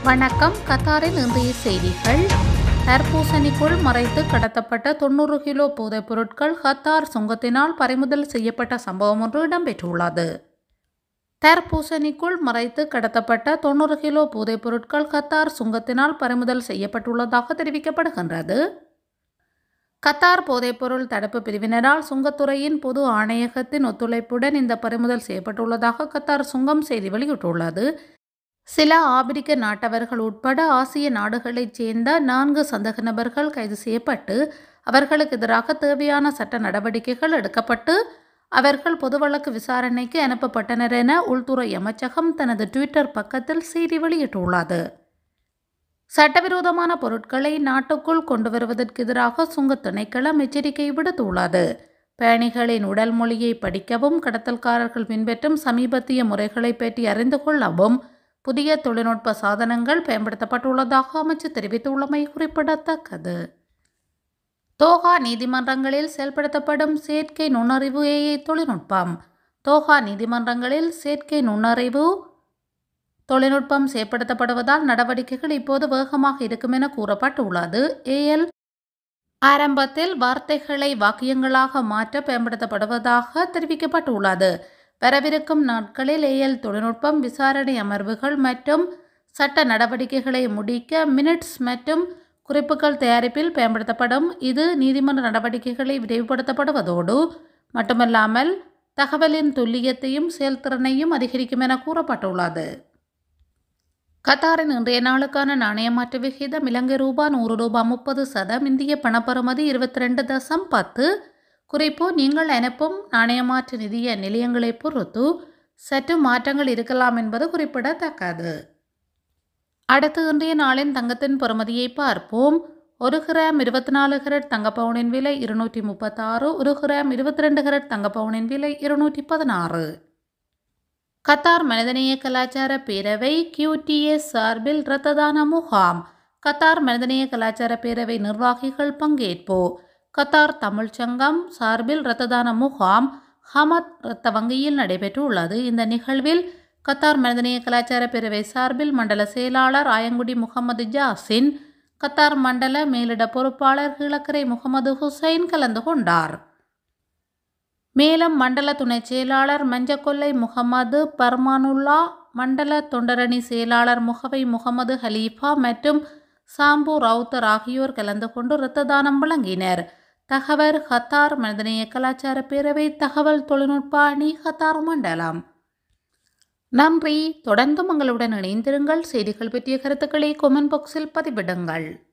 வணக்கம் கத்தாரின் இன்றைய செய்திகள் தர்பூசணிக்குள் மறைத்து கடத்தப்பட்ட தொண்ணூறு கிலோ போதைப் பொருட்கள் கத்தார் சுங்கத்தினால் பறிமுதல் செய்யப்பட்ட சம்பவம் ஒன்று இடம்பெற்றுள்ளது தர்பூசணிக்குள் மறைத்து கடத்தப்பட்ட தொண்ணூறு கிலோ போதைப் பொருட்கள் கத்தார் சுங்கத்தினால் பறிமுதல் செய்யப்பட்டுள்ளதாக தெரிவிக்கப்படுகின்றது கத்தார் போதைப்பொருள் தடுப்பு பிரிவினரால் சுங்கத்துறையின் பொது ஆணையகத்தின் ஒத்துழைப்புடன் இந்த பறிமுதல் செய்யப்பட்டுள்ளதாக கத்தார் சுங்கம் செய்தி வெளியிட்டுள்ளது சில ஆபிரிக்க நாட்டவர்கள் உட்பட ஆசிய நாடுகளைச் சேர்ந்த நான்கு சந்தக நபர்கள் கைது செய்யப்பட்டு அவர்களுக்கு எதிராக தேவையான சட்ட நடவடிக்கைகள் எடுக்கப்பட்டு அவர்கள் பொது வழக்கு விசாரணைக்கு அனுப்பப்பட்டனர் என உள்துறை அமைச்சகம் தனது ட்விட்டர் பக்கத்தில் செய்தி வெளியிட்டுள்ளது சட்டவிரோதமான பொருட்களை நாட்டுக்குள் கொண்டு வருவதற்கு எதிராக சுங்கத் திணைக்களம் எச்சரிக்கை விடுத்துள்ளது பயணிகளின் உடல் மொழியை படிக்கவும் கடத்தல்காரர்கள் பின்பற்றும் சமீபத்திய முறைகளை பற்றி அறிந்து கொள்ளவும் புதிய தொழில்நுட்ப சாதனங்கள் பயன்படுத்தப்பட்டுள்ளதாக அமைச்சு தெரிவித்துள்ளமை குறிப்பிடத்தக்கது தோஹா நீதிமன்றங்களில் செயல்படுத்தப்படும் செயற்கை நுண்ணறிவு ஏஐ தொழில்நுட்பம் தோஹா நீதிமன்றங்களில் செயற்கை நுண்ணறிவு தொழில்நுட்பம் செயற்படுத்தப்படுவதால் நடவடிக்கைகள் இப்போது வேகமாக இருக்கும் என கூறப்பட்டுள்ளது ஏஎல் ஆரம்பத்தில் வார்த்தைகளை வாக்கியங்களாக மாற்ற பயன்படுத்தப்படுவதாக தெரிவிக்கப்பட்டுள்ளது வரவிருக்கும் நாட்களில் ஏஎல் தொழில்நுட்பம் விசாரணை அமர்வுகள் மற்றும் சட்ட நடவடிக்கைகளை முடிக்க மினிட்ஸ் மற்றும் குறிப்புகள் தயாரிப்பில் பயன்படுத்தப்படும் இது நீதிமன்ற நடவடிக்கைகளை விரைவுபடுத்தப்படுவதோடு மட்டுமல்லாமல் தகவலின் துல்லியத்தையும் செயல்திறனையும் அதிகரிக்கும் என கூறப்பட்டுள்ளது கத்தாரின் இன்றைய நாளுக்கான நாணய மாற்று விகிதம் இலங்கை ரூபா நூறு ரூபா முப்பது சதம் இந்திய பணப்பெறுமதி இருபத்தி ரெண்டு தசம் பத்து குறிப்பு நீங்கள் அனுப்பும் நாணய மாற்று நிதிய நிலையங்களை பொறுத்து சற்று மாற்றங்கள் இருக்கலாம் என்பது குறிப்பிடத்தக்கது அடுத்து இன்றைய நாளின் தங்கத்தின் பெறுமதியை பார்ப்போம் ஒரு கிராம் இருபத்தி நாலு கரட் தங்கப்பவுனின் விலை இருநூற்றி முப்பத்தாறு ஒரு கிராம் இருபத்தி ரெண்டு கரட் தங்கப்பவுனின் விலை இருநூற்றி பதினாறு கத்தார் மனிதநேய கலாச்சார பேரவை கியூடிஎஸ் சார்பில் இரத்த தான முகாம் கத்தார் மனிதநேய கலாச்சார பேரவை நிர்வாகிகள் பங்கேற்பு கத்தார் தமிழ்ச் சங்கம் சார்பில் இரத்த தான முகாம் ஹமத் இரத்த வங்கியில் நடைபெற்றுள்ளது இந்த நிகழ்வில் கத்தார் மனிதநேய கலாச்சார பேரவை சார்பில் மண்டல செயலாளர் ஆயங்குடி முகமது ஜாசின் கத்தார் மண்டல மேலிட பொறுப்பாளர் கிழக்கரை முகமது ஹுசைன் கலந்து கொண்டார் மேலும் மண்டல துணை செயலாளர் மஞ்சக்கொல்லை முகமது பர்மானுல்லா மண்டல தொண்டரணி செயலாளர் முகவை முகமது ஹலீஃபா மற்றும் சாம்பு ரவுத்தர் ஆகியோர் கலந்து கொண்டு இரத்த தானம் வழங்கினர் தகவல் ஹத்தார் மனிதநேய கலாச்சார பேரவை தகவல் தொழில்நுட்ப அணி ஹத்தார் மண்டலம் நன்றி தொடர்ந்தும் உங்களுடன் இணைந்திருங்கள் செய்திகள் பற்றிய கருத்துக்களை கொமெண்ட் பாக்ஸில் பதிவிடுங்கள்